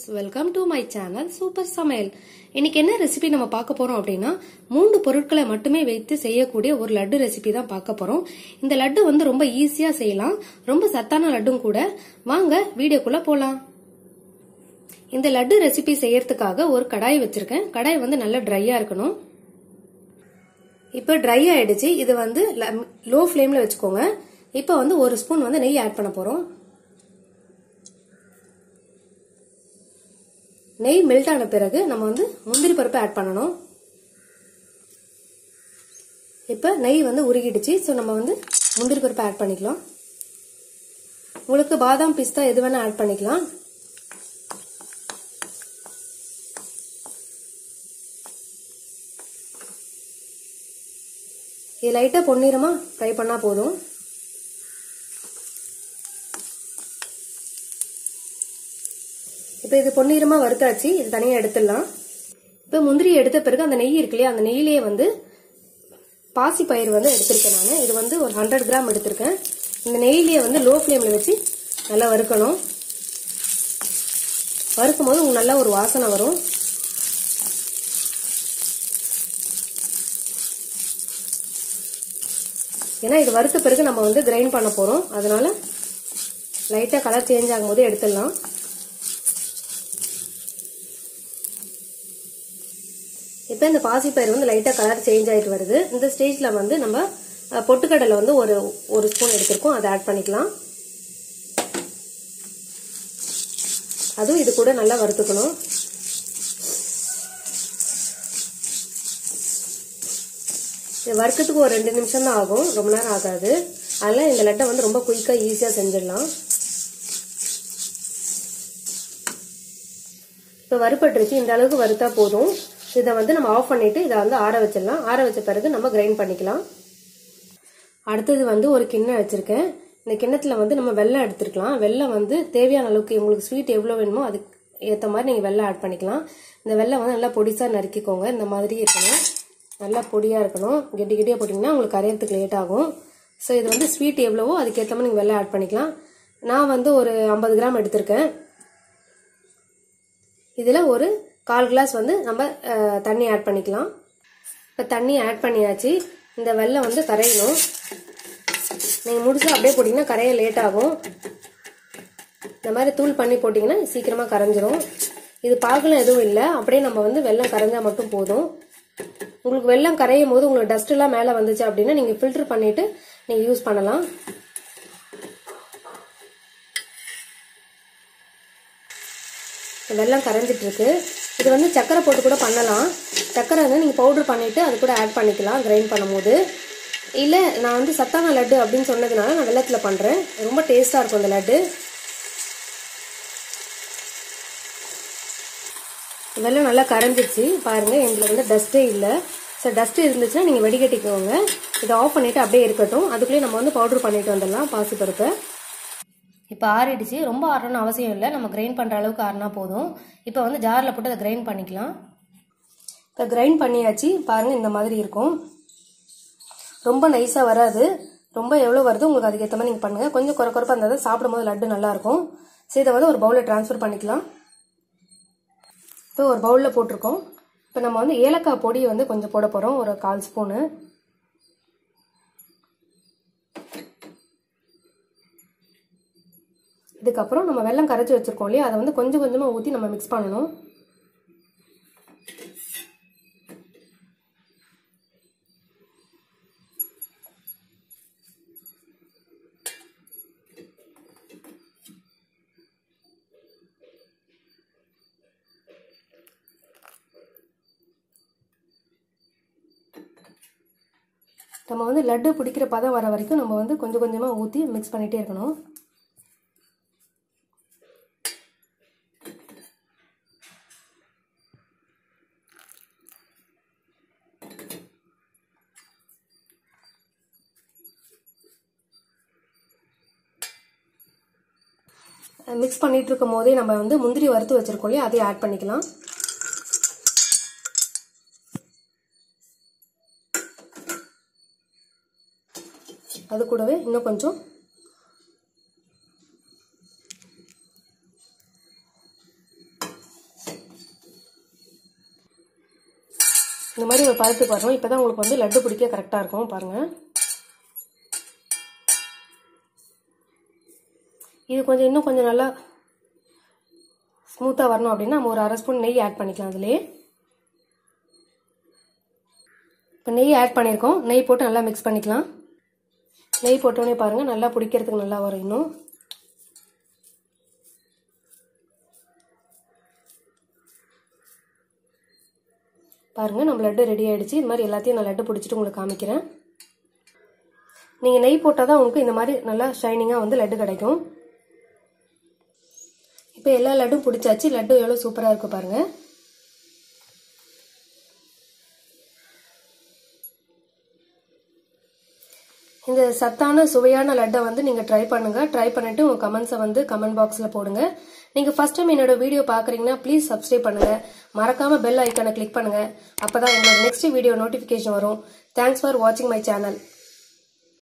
welcome to my channel super சமையல் இன்னைக்கு என்ன ரெசிபி நம்ம பார்க்க போறோம் அப்படின்னா மூன்று பொருட்களை மட்டுமே வைத்து செய்யக்கூடிய ஒரு லட்டு ரெசிபி தான் பார்க்க போறோம் இந்த லட்டு வந்து ரொம்ப ஈஸியா செய்யலாம் ரொம்ப சத்தான லட்டும் கூட வாங்க வீடியோக்குள்ள போலாம் இந்த லட்டு ரெசிபி செய்யறதுக்காக ஒரு கடாய் வச்சிருக்கேன் கடாய் வந்து நல்லா ட்ரையா இருக்கணும் இப்போ ட்ரை ஆயிடுச்சு இது வந்து லோ ஃப்ளேம்ல வச்சுக்கோங்க இப்போ வந்து ஒரு ஸ்பூன் வந்து நெய் ஆட் பண்ண போறோம் நெய் மெல்ட் ஆன பிறகு நம்ம வந்து முந்திரி பருப்பு ஆட் பண்ணணும் இப்போ நெய் வந்து உருகிடுச்சு ஸோ நம்ம வந்து முந்திரி பருப்பு ஆட் பண்ணிக்கலாம் உங்களுக்கு பாதாம் பிஸ்தா எது வேணா ஆட் பண்ணிக்கலாம் இது லைட்டாக பொன்னிறமா ஃப்ரை பண்ணால் போதும் இப்போ இது பொன்னிறமா வறுத்தாச்சு இது தனியாக எடுத்துடலாம் இப்போ முந்திரி எடுத்த பிறகு அந்த நெய் இருக்கு இல்லையா அந்த நெய்யிலேயே வந்து பாசி பயிர் வந்து எடுத்திருக்கேன் நான் இது வந்து ஒரு ஹண்ட்ரட் கிராம் எடுத்திருக்கேன் இந்த நெய்யிலேயே வந்து லோ ஃப்ளேமில் வச்சு நல்லா வறுக்கணும் வறுக்கும் போது உங்களுக்கு நல்லா ஒரு வாசனை வரும் ஏன்னா இது வறுத்த பிறகு நம்ம வந்து கிரைண்ட் பண்ண போறோம் அதனால லைட்டா கலர் சேஞ்ச் ஆகும்போது எடுத்துடலாம் இப்போ இந்த பாசிப்பயிர் வந்து லைட்டா கலர் சேஞ்ச் ஆயிட்டு வருது இந்த ஸ்டேஜ்ல வந்து நம்ம பொட்டுக்கடலை வந்து ஒரு ஒரு ஸ்பூன் எடுத்திருக்கோம் அதை ஆட் பண்ணிக்கலாம் அதுவும் இது கூட நல்லா வறுத்துக்கணும் இது வறுக்கிறதுக்கு ஒரு ரெண்டு நிமிஷம் தான் ஆகும் ரொம்ப நேரம் ஆகாது அதெல்லாம் இந்த லட்டை வந்து ரொம்ப குயிக்காக ஈஸியாக செஞ்சிடலாம் இப்போ வறுப்பட்டுருச்சு இந்த அளவுக்கு வறுத்தா போதும் இதை வந்து நம்ம ஆஃப் பண்ணிட்டு இதை வந்து ஆற வச்சிடலாம் ஆற வச்ச பிறகு நம்ம கிரைண்ட் பண்ணிக்கலாம் அடுத்தது வந்து ஒரு கிண்ணம் வச்சிருக்கேன் இந்த கிண்ணத்துல வந்து நம்ம வெள்ளம் எடுத்துருக்கலாம் வெள்ளம் வந்து தேவையான அளவுக்கு உங்களுக்கு ஸ்வீட் எவ்வளோ வேணுமோ அதுக்கு ஏற்ற மாதிரி நீங்கள் வெள்ளம் ஆட் பண்ணிக்கலாம் இந்த வெள்ளம் வந்து நல்லா பொடிசாக நறுக்கிக்கோங்க இந்த மாதிரி இருக்கணும் நல்லா பொடியாக இருக்கணும் கெட்டி கெட்டியாக போட்டிங்கன்னா உங்களுக்கு கரையிறதுக்கு லேட் ஆகும் ஸோ இது வந்து ஸ்வீட் எவ்வளவோ அதுக்கேற்ற மாதிரி நீங்கள் வெள்ளம் ஆட் பண்ணிக்கலாம் நான் வந்து ஒரு ஐம்பது கிராம் எடுத்திருக்கேன் இதில் ஒரு கால் கிளாஸ் வந்து நம்ம தண்ணி ஆட் பண்ணிக்கலாம் இப்போ தண்ணி ஆட் பண்ணியாச்சு இந்த வெள்ளம் வந்து கரையணும் நீங்கள் முடிச்சு அப்படியே போட்டிங்கன்னா கரைய லேட் ஆகும் இந்த மாதிரி தூள் பண்ணி போட்டிங்கன்னா சீக்கிரமாக கரைஞ்சிரும் இது பார்க்கலாம் எதுவும் இல்லை அப்படியே நம்ம வந்து வெள்ளம் கரைஞ்சா மட்டும் போதும் உங்களுக்கு வெள்ளம் கரையும் போது உங்களுக்கு டஸ்ட் எல்லாம் மேலே வந்துச்சு அப்படின்னா நீங்கள் ஃபில்டர் பண்ணிட்டு நீங்கள் யூஸ் பண்ணலாம் வெள்ளம் கரைஞ்சிட்டு இருக்கு இது வந்து சக்கரை போட்டு கூட பண்ணலாம் சக்கரை வந்து நீங்கள் பவுடர் பண்ணிட்டு அது கூட ஆட் பண்ணிக்கலாம் கிரைண்ட் பண்ணும்போது இல்லை நான் வந்து சத்தான லட்டு அப்படின்னு சொன்னதுனால நான் வெள்ளத்தில் பண்ணுறேன் ரொம்ப டேஸ்ட்டாக இருக்கும் இந்த லட்டு வெள்ளம் நல்லா கரைஞ்சிருச்சு பாருங்கள் எங்களுக்கு வந்து டஸ்ட்டே இல்லை ஸோ டஸ்ட் இருந்துச்சுன்னா நீங்கள் வெடிகட்டிக்கோங்க இதை ஆஃப் பண்ணிவிட்டு அப்படியே இருக்கட்டும் அதுக்குள்ளேயே நம்ம வந்து பவுடர் பண்ணிட்டு வந்துடலாம் பாசிப்பருப்பை இப்போ ஆறிடுச்சு ரொம்ப ஆறணும்னு அவசியம் இல்லை நம்ம கிரைண்ட் பண்ணுற அளவுக்கு ஆறினா போதும் இப்போ வந்து ஜாரில் போட்டு அதை கிரைண்ட் பண்ணிக்கலாம் இப்போ கிரைண்ட் பண்ணியாச்சு பாருங்கள் இந்த மாதிரி இருக்கும் ரொம்ப நைஸாக வராது ரொம்ப எவ்வளோ வருதோ உங்களுக்கு அதுக்கேற்ற மாதிரி நீங்கள் பண்ணுங்கள் கொஞ்சம் குறை குறைப்பாக இருந்தால் தான் சாப்பிடும்போது லட்டு நல்லாயிருக்கும் ஸோ இதை வந்து ஒரு பவுலில் ட்ரான்ஸ்ஃபர் பண்ணிக்கலாம் இப்போ ஒரு பவுலில் போட்டிருக்கோம் இப்போ நம்ம வந்து ஏலக்காய் பொடி வந்து கொஞ்சம் போட போகிறோம் ஒரு கால் ஸ்பூனு இதுக்கப்புறம் நம்ம வெள்ளம் கரைச்சி வச்சுருக்கோம் இல்லையா அதை வந்து கொஞ்சம் கொஞ்சமாக ஊற்றி நம்ம மிக்ஸ் பண்ணணும் நம்ம வந்து லட்டு பிடிக்கிற பதம் வர வரைக்கும் நம்ம வந்து கொஞ்சம் கொஞ்சமாக ஊற்றி மிக்ஸ் பண்ணிகிட்டே இருக்கணும் மிக்ஸ் பண்ணிட்டு இருக்கும் போதே நம்ம வந்து முந்திரி வறுத்து வச்சிருக்கோம் இல்லையா அதையும் ஆட் பண்ணிக்கலாம் அது கூடவே இன்னும் கொஞ்சம் இந்த மாதிரி ஒரு பதத்துக்கு வரணும் இப்போ தான் உங்களுக்கு வந்து லட்டு பிடிக்க கரெக்டாக இருக்கும் பாருங்கள் இது கொஞ்சம் இன்னும் கொஞ்சம் நல்லா ஸ்மூத்தாக வரணும் அப்படின்னா நம்ம ஒரு அரை ஸ்பூன் நெய் ஆட் பண்ணிக்கலாம் அதுலேயே இப்போ நெய் ஆட் பண்ணியிருக்கோம் நெய் போட்டு நல்லா மிக்ஸ் பண்ணிக்கலாம் நெய் போட்டோன்னே பாருங்கள் நல்லா பிடிக்கிறதுக்கு நல்லா வரும் இன்னும் பாருங்கள் நம்ம லட்டு ரெடி ஆகிடுச்சு இது மாதிரி எல்லாத்தையும் நான் லட்டு பிடிச்சிட்டு உங்களுக்கு காமிக்கிறேன் நீங்கள் நெய் போட்டால் தான் உங்களுக்கு இந்த மாதிரி நல்லா ஷைனிங்காக வந்து லட்டு கிடைக்கும் இப்போ எல்லா லட்டும் பிடிச்சாச்சு லட்டு எவ்வளோ சூப்பராக இருக்கு பாருங்கள் இந்த சத்தான சுவையான லட்டை வந்து நீங்கள் ட்ரை பண்ணுங்க ட்ரை பண்ணிட்டு உங்கள் கமெண்ட்ஸை வந்து கமெண்ட் பாக்ஸில் போடுங்க நீங்கள் ஃபர்ஸ்ட் டைம் என்னோட வீடியோ பார்க்குறீங்கன்னா ப்ளீஸ் சப்ஸ்கிரைப் பண்ணுங்க மறக்காம பெல் ஐக்கானை கிளிக் பண்ணுங்க அப்பதான் என்னோட நெக்ஸ்ட் வீடியோ நோட்டிஃபிகேஷன் வரும் தேங்க்ஸ் ஃபார் வாட்சிங் மை சேனல்